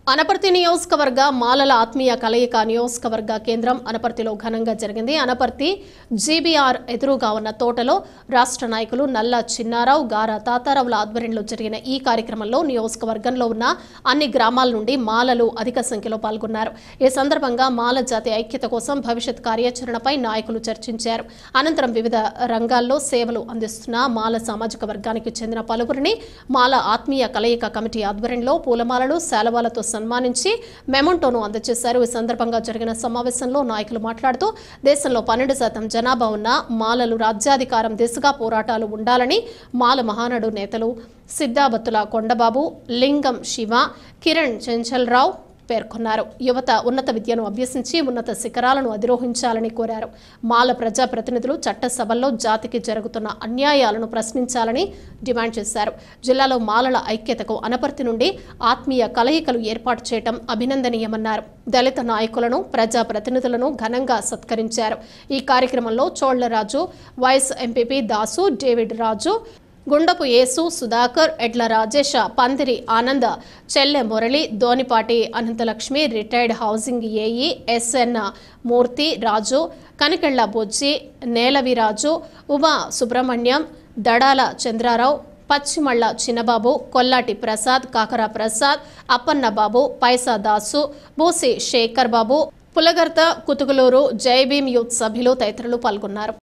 అనపర్తి నియోజకవర్గ మాలల ఆత్మీయ కలయిక నియోజకవర్గ కేంద్రం అనపర్తిలో ఘనంగా జరిగింది అనపర్తి జీబీఆర్ ఎదురుగా ఉన్న తోటలో రాష్ట్ర నాయకులు నల్ల చిన్నారావు గారా తాతారావుల ఆధ్వర్యంలో జరిగిన ఈ కార్యక్రమంలో నియోజకవర్గంలో ఉన్న అన్ని గ్రామాల నుండి మాలలు అధిక సంఖ్యలో పాల్గొన్నారు ఈ సందర్భంగా మాల జాతి ఐక్యత కోసం భవిష్యత్ కార్యాచరణపై నాయకులు చర్చించారు అనంతరం వివిధ రంగాల్లో సేవలు అందిస్తున్న మాల సామాజిక వర్గానికి చెందిన పలువురిని మాల ఆత్మీయ కలయిక కమిటీ ఆధ్వర్యంలో పూలమాలలు శాలవాలతో సన్మానించి మెమంటోను అందజేశారు ఈ సందర్భంగా జరిగిన సమావేశంలో నాయకులు మాట్లాడుతూ దేశంలో పన్నెండు శాతం జనాభా ఉన్న మాలలు రాజ్యాధికారం దిశగా పోరాటాలు ఉండాలని మాల మహానాడు నేతలు సిద్ధాబత్తుల కొండబాబు లింగం శివ కిరణ్ చెంచల్రావు పేర్కొన్నారు యువత ఉన్నత విద్యను అభ్యసించి ఉన్నత శిఖరాలను అధిరోహించాలని కోరారు మాల ప్రజాప్రతినిధులు చట్టసభల్లో జాతికి జరుగుతున్న అన్యాయాలను ప్రశ్నించాలని డిమాండ్ చేశారు జిల్లాలో మాలల ఐక్యతకు అనపర్తి నుండి ఆత్మీయ కలయికలు ఏర్పాటు చేయడం అభినందనీయమన్నారు దళిత నాయకులను ప్రజాప్రతినిధులను ఘనంగా సత్కరించారు ఈ కార్యక్రమంలో Chollaraju vice MPP Dasu David Raju Gundapu Yesu Sudhakar Edla Rajesha Pandiri Ananda Chelle Murali Donipati Anantalakshmi retired housing AE SN Murthy Raju Kanikella Bojji Nelaviraju Uma Subrahmanyam Dadala Chandrarao Pachimalla Chinnababu Kollati Prasad Kakara Prasad Appanna Babu Paisa Dasu Busi Sekhar Babu Pulagartha Kuthuguluru Jai Bhim youth సభ్యులు తదితరులు పాల్గొన్నారు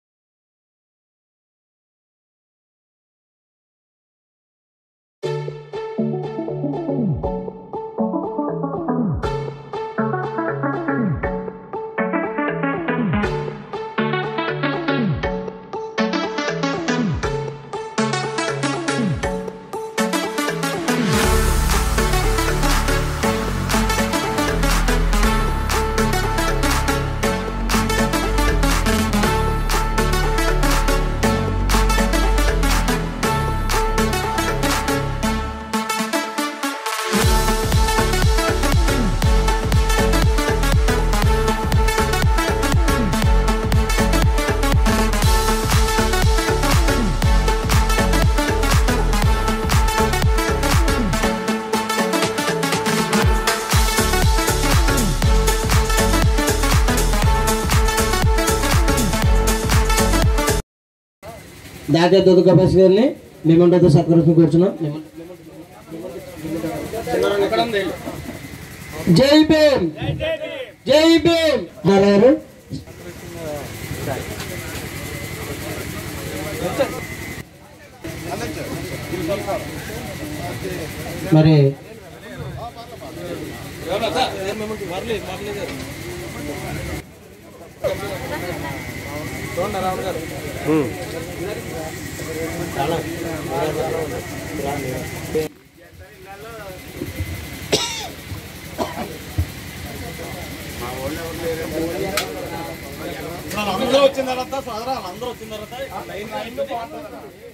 డాక్టర్ దుర్గా బస్ గారిని మేమంటే సత్కరిస్తూ కూర్చున్నాం జై భీమ్ జై భీమ్ గారు మరి అందరూ వచ్చిన తర్వాత సోదరా అందరూ వచ్చిన తర్వాత లైన్ లైన్